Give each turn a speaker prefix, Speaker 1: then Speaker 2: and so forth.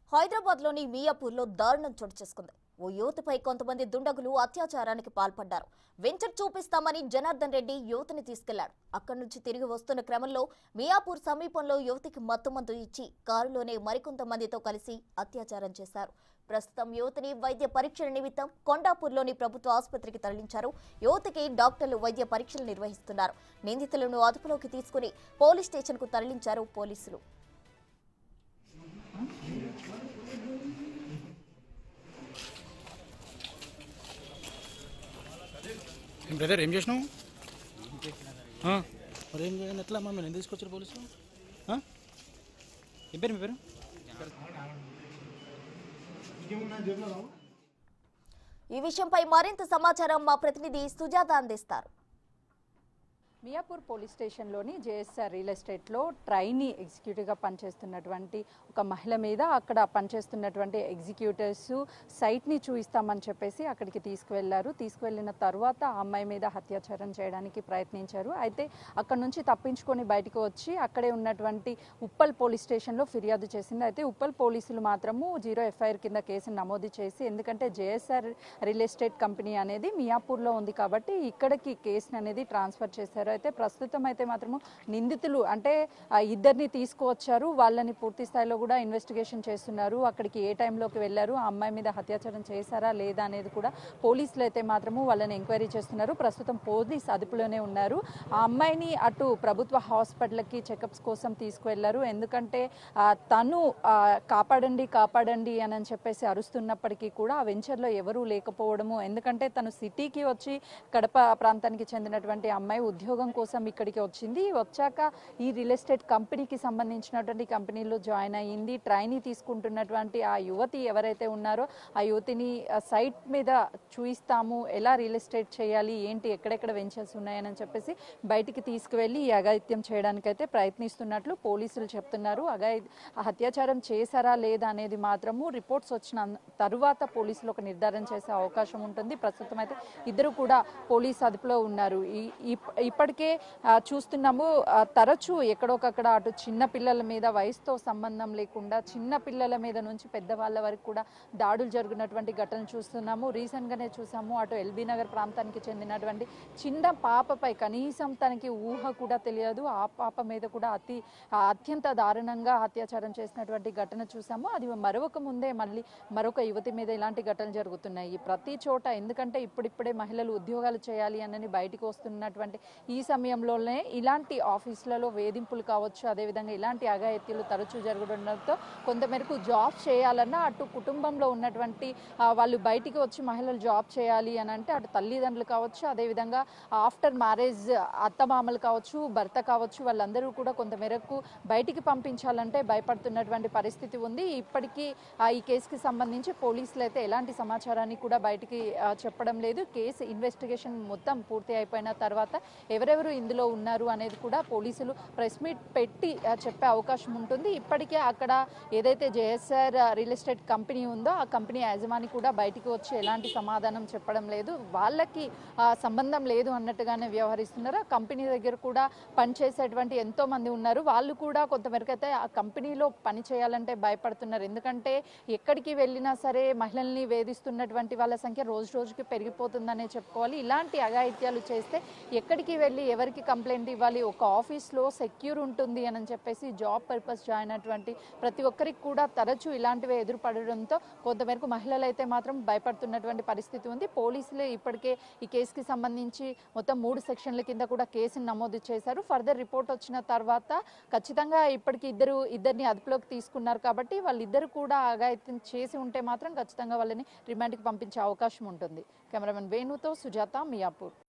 Speaker 1: హైదరాబాద్ లోని మియాపూర్లో దారుణం చోటు చేసుకుంది ఓ యువతిపై కొంతమంది దుండగులు అత్యాచారానికి పాల్పడ్డారు వెంచర్ చూపిస్తామని జనార్దన్ రెడ్డి యువతిని తీసుకెళ్లాడు అక్కడి నుంచి తిరిగి వస్తున్న క్రమంలో మియాపూర్ సమీపంలో యువతికి మత్తుమందు ఇచ్చి కారులోనే మరికొంతమందితో కలిసి అత్యాచారం చేశారు ప్రస్తుతం యువతిని వైద్య పరీక్షల నిమిత్తం కొండాపూర్లోని ప్రభుత్వ ఆసుపత్రికి తరలించారు యువతికి డాక్టర్లు వైద్య పరీక్షలు నిర్వహిస్తున్నారు నిందితులను అదుపులోకి తీసుకుని పోలీస్ స్టేషన్కు తరలించారు పోలీసులు
Speaker 2: ఏం బ్రదర్ ఏం చేసినావు ఆ, మరి ఏం చేయండి ఎట్లా మమ్మల్ని ఎందుకు తీసుకొచ్చారు పోలీసులు ఆ? ఏం పేరు మీ పేరు
Speaker 1: ఈ విషయంపై మరింత సమాచారం మా ప్రతినిధి సుజాత అందిస్తారు
Speaker 3: మియాపూర్ పోలీస్ స్టేషన్లోని జేఎస్ఆర్ రియల్ ఎస్టేట్లో ట్రైనీ ఎగ్జిక్యూటివ్గా పనిచేస్తున్నటువంటి ఒక మహిళ మీద అక్కడ పనిచేస్తున్నటువంటి ఎగ్జిక్యూటివ్స్ సైట్ని చూయిస్తామని చెప్పేసి అక్కడికి తీసుకువెళ్లారు తీసుకువెళ్ళిన తర్వాత ఆ అమ్మాయి మీద హత్యాచారం చేయడానికి ప్రయత్నించారు అయితే అక్కడ నుంచి తప్పించుకొని బయటకు వచ్చి అక్కడే ఉన్నటువంటి ఉప్పల్ పోలీస్ స్టేషన్లో ఫిర్యాదు చేసింది అయితే ఉప్పల్ పోలీసులు మాత్రము జీరో ఎఫ్ఐఆర్ కింద కేసును నమోదు చేసి ఎందుకంటే జేఎస్ఆర్ రియల్ ఎస్టేట్ కంపెనీ అనేది మియాపూర్లో ఉంది కాబట్టి ఇక్కడికి కేసును అనేది ట్రాన్స్ఫర్ చేశారు అయితే ప్రస్తుతం అయితే మాత్రము నిందితులు అంటే ఆ, ఇద్దరిని తీసుకువచ్చారు వాళ్ళని పూర్తి స్థాయిలో కూడా ఇన్వెస్టిగేషన్ చేస్తున్నారు అక్కడికి ఏ టైంలోకి వెళ్ళారు ఆ అమ్మాయి మీద అత్యాచారం చేశారా లేదా అనేది కూడా పోలీసులు అయితే మాత్రము వాళ్ళని ఎంక్వైరీ చేస్తున్నారు ప్రస్తుతం పోలీస్ అదుపులోనే ఉన్నారు ఆ అమ్మాయిని అటు ప్రభుత్వ హాస్పిటల్కి చెకప్స్ కోసం తీసుకువెళ్లారు ఎందుకంటే ఆ, తను ఆ, కాపాడండి కాపాడండి అని చెప్పేసి అరుస్తున్నప్పటికీ కూడా ఆ వెంచర్లో ఎవరూ లేకపోవడము ఎందుకంటే తను సిటీకి వచ్చి కడప ప్రాంతానికి చెందినటువంటి అమ్మాయి ఉద్యోగం కోసం ఇక్కడికి వచ్చింది వచ్చాక ఈ రియల్ ఎస్టేట్ కంపెనీకి సంబంధించినటువంటి కంపెనీలో జాయిన్ అయ్యింది ట్రైనీ తీసుకుంటున్నటువంటి ఆ యువతి ఎవరైతే ఉన్నారో ఆ యువతిని ఆ, సైట్ మీద చూయిస్తాము ఎలా రియల్ ఎస్టేట్ చేయాలి ఏంటి ఎక్కడెక్కడ వెంచర్స్ ఉన్నాయని చెప్పేసి బయటికి తీసుకువెళ్ళి ఈ అఘాయిత్యం చేయడానికైతే ప్రయత్నిస్తున్నట్లు పోలీసులు చెప్తున్నారు అఘాయి హత్యాచారం చేశారా లేదా అనేది మాత్రము రిపోర్ట్స్ వచ్చిన తరువాత పోలీసులు ఒక నిర్ధారణ చేసే అవకాశం ఉంటుంది ప్రస్తుతం అయితే ఇద్దరు కూడా పోలీస్ అదుపులో ఉన్నారు ఈ- ఇప్- ఇప్పటికే ఆ, చూస్తున్నాము ఆ, తరచూ ఎక్కడొకక్కడ అటు చిన్న పిల్లల మీద వయసుతో సంబంధం లేకుండా చిన్న పిల్లల మీద నుంచి పెద్దవాళ్ళ వరకు కూడా దాడులు జరిగినటువంటి ఘటన చూస్తున్నాము రీసెంట్గానే చూసాము అటు ఎల్బీ నగర్ ప్రాంతానికి చెందినటువంటి చిన్న పాపపై కనీసం తనకి ఊహ కూడా తెలియదు ఆ పాప మీద కూడా అతి ఆ, అత్యంత దారుణంగా అత్యాచారం చేసినటువంటి ఘటన చూసాము అది మరొక ముందే మళ్ళీ మరొక యువతి మీద ఇలాంటి ఘటనలు జరుగుతున్నాయి ప్రతి చోట ఎందుకంటే ఇప్పుడిప్పుడే మహిళలు ఉద్యోగాలు చేయాలి అని బయటికి వస్తున్నటువంటి ఈ సమయంలోనే ఇలాంటి ఆఫీసులలో వేధింపులు కావచ్చు అదేవిధంగా ఇలాంటి అఘాయిత్యాలు తరచూ జరగడంతో కొంతమేరకు జాబ్ చేయాలన్నా అటు కుటుంబంలో ఉన్నటువంటి ఆ, వాళ్ళు బయటికి వచ్చి మహిళలు జాబ్ చేయాలి అని అంటే అటు తల్లిదండ్రులు కావచ్చు అదేవిధంగా ఆఫ్టర్ మ్యారేజ్ అత్తమామలు కావచ్చు భర్త కావచ్చు వాళ్ళందరూ కూడా కొంతమేరకు బయటికి పంపించాలంటే భయపడుతున్నటువంటి పరిస్థితి ఉంది ఇప్పటికీ ఆ, ఈ కేసుకి సంబంధించి పోలీసులు అయితే ఎలాంటి సమాచారాన్ని కూడా బయటికి ఆ, చెప్పడం లేదు కేసు ఇన్వెస్టిగేషన్ మొత్తం పూర్తి అయిపోయిన తర్వాత ఎవరెవరు ఇందులో ఉన్నారు అనేది కూడా పోలీసులు ప్రెస్ మీట్ పెట్టి ఆ, చెప్పే అవకాశం ఉంటుంది ఇప్పటికే అక్కడ ఏదైతే జేఎస్ఆర్ రియల్ ఎస్టేట్ కంపెనీ ఉందో ఆ కంపెనీ యాజమాని కూడా బయటికి వచ్చి ఎలాంటి సమాధానం చెప్పడం లేదు వాళ్ళకి ఆ, సంబంధం లేదు అన్నట్టుగానే వ్యవహరిస్తున్నారు ఆ కంపెనీ దగ్గర కూడా పనిచేసేటువంటి ఎంతో మంది ఉన్నారు వాళ్ళు కూడా కొంతమేరకు అయితే ఆ కంపెనీలో పని చేయాలంటే భయపడుతున్నారు ఎందుకంటే ఎక్కడికి వెళ్ళినా సరే మహిళల్ని వేధిస్తున్నటువంటి వాళ్ళ సంఖ్య రోజు రోజుకి పెరిగిపోతుందనే చెప్పుకోవాలి ఇలాంటి అఘాయిత్యాలు చేస్తే ఎక్కడికి వెళ్ళి ఎవరికి కంప్లైంట్ ఇవ్వాలి ఒక ఆఫీస్లో సెక్యూర్ ఉంటుంది అని చెప్పేసి జాబ్ పర్పస్ జాయిన్ అయినటువంటి ప్రతి ఒక్కరికి కూడా తరచూ ఇలాంటివి ఎదురుపడడంతో కొంతమేరకు మహిళలు అయితే మాత్రం భయపడుతున్నటువంటి పరిస్థితి ఉంది పోలీసులు ఇప్పటికే ఈ కేసుకి సంబంధించి మొత్తం మూడు సెక్షన్ల కింద కూడా కేసును నమోదు చేశారు ఫర్దర్ రిపోర్ట్ వచ్చిన తర్వాత ఖచ్చితంగా ఇప్పటికి ఇద్దరు ఇద్దరిని అదుపులోకి తీసుకున్నారు కాబట్టి వాళ్ళిద్దరు కూడా అఘాయిత్యం చేసి ఉంటే మాత్రం ఖచ్చితంగా వాళ్ళని రిమాండ్కి పంపించే అవకాశం ఉంటుంది కెమెరామెన్ వేణుతో సుజాత మియాపూర్